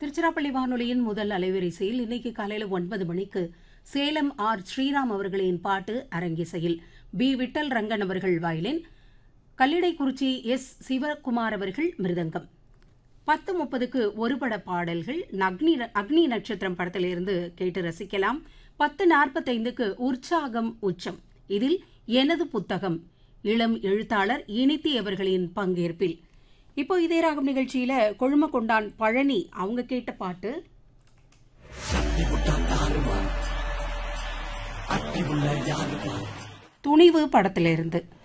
திருச்சிராப்பள்ளி வானொலியின் முதல் அலைவரிசையில் இன்னைக்கு காலையில ஒன்பது மணிக்கு சேலம் ஆர் ஸ்ரீராம் அவர்களின் பாட்டு அரங்கிசையில் பி விட்டல் ரங்கன் அவர்கள் வயலின் கல்லிடைக்குறிச்சி எஸ் சிவகுமார் அவர்கள் மிருதங்கம் பத்து முப்பதுக்கு ஒருபட பாடல்கள் அக்னி அக்னி நட்சத்திரம் படத்திலிருந்து கேட்டு ரசிக்கலாம் பத்து நாற்பத்தைந்துக்கு உற்சாகம் உச்சம் இதில் எனது புத்தகம் இளம் எழுத்தாளர் இனித்தி அவர்களின் பங்கேற்பில் இப்போ இதே ராகம் நிகழ்ச்சியில கொழுமக்கொண்டான் பழனி அவங்க கேட்ட பாட்டு துணிவு படத்திலிருந்து